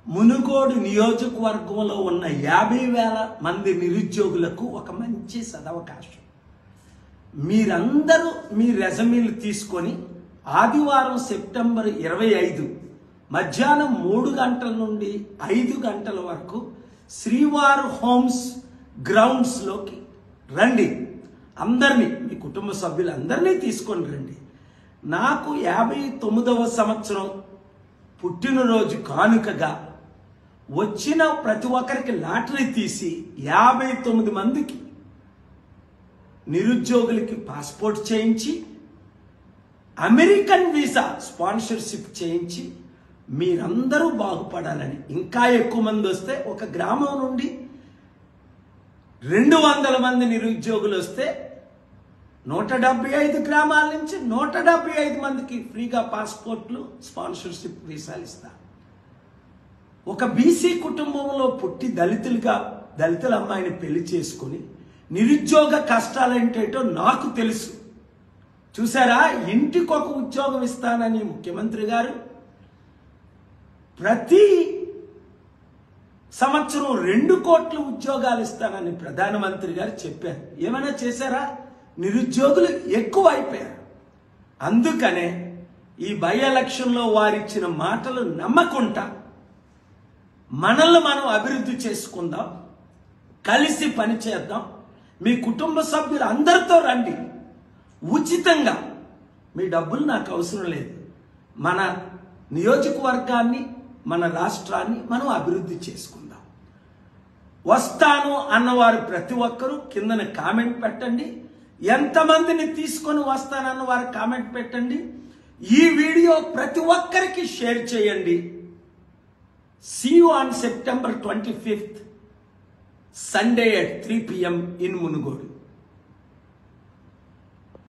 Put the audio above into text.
మునుగోడు నియోజకవర్గంలో ఉన్న యాభై వేల మంది నిరుద్యోగులకు ఒక మంచి సదవకాశం మీరందరూ మీ రెజమీలు తీసుకొని ఆదివారం సెప్టెంబర్ ఇరవై ఐదు మధ్యాహ్నం మూడు గంటల నుండి ఐదు గంటల వరకు శ్రీవారు హోమ్స్ గ్రౌండ్స్లోకి రండి అందరినీ మీ కుటుంబ సభ్యులందరినీ తీసుకొని రండి నాకు యాభై తొమ్మిదవ సంవత్సరం పుట్టినరోజు కానుకగా వచ్చిన ప్రతి ఒక్కరికి లాటరీ తీసి యాభై తొమ్మిది మందికి నిరుద్యోగులకి పాస్పోర్ట్ చేయించి అమెరికన్ వీసా స్పాన్సర్షిప్ చేయించి మీరందరూ బాగుపడాలని ఇంకా ఎక్కువ మంది వస్తే ఒక గ్రామం నుండి రెండు వందల మంది నిరుద్యోగులు వస్తే నూట డెబ్బై ఐదు గ్రామాల నుంచి నూట డెబ్బై ఐదు మందికి ఫ్రీగా పాస్పోర్ట్లు స్పాన్సర్షిప్ వీసాలు ఇస్తా ఒక బీసీ కుటుంబంలో పుట్టి దళితులుగా దళితుల అమ్మాయిని పెళ్లి చేసుకుని నిరుద్యోగ కష్టాలేంటేటో నాకు తెలుసు చూసారా ఇంటికి ఒక ఉద్యోగం ఇస్తానని ముఖ్యమంత్రి గారు ప్రతి సంవత్సరం రెండు కోట్ల ఉద్యోగాలు ఇస్తానని ప్రధానమంత్రి గారు చెప్పారు ఏమైనా చేశారా నిరుద్యోగులు ఎక్కువ అయిపోయారు అందుకనే ఈ బై ఎలక్షన్లో వారిచ్చిన మాటలు నమ్మకుండా మనల్ని మనం అభివృద్ధి చేసుకుందాం కలిసి పనిచేద్దాం మీ కుటుంబ సభ్యులు అందరితో రండి ఉచితంగా మీ డబ్బులు నాకు అవసరం లేదు మన నియోజకవర్గాన్ని మన రాష్ట్రాన్ని మనం అభివృద్ధి చేసుకుందాం వస్తాను అన్నవారు ప్రతి ఒక్కరూ కిందన కామెంట్ పెట్టండి ఎంతమందిని తీసుకొని వస్తానన్న వారు కామెంట్ పెట్టండి ఈ వీడియో ప్రతి ఒక్కరికి షేర్ చేయండి see you on September twenty fifth Sunday at three PM in Munugode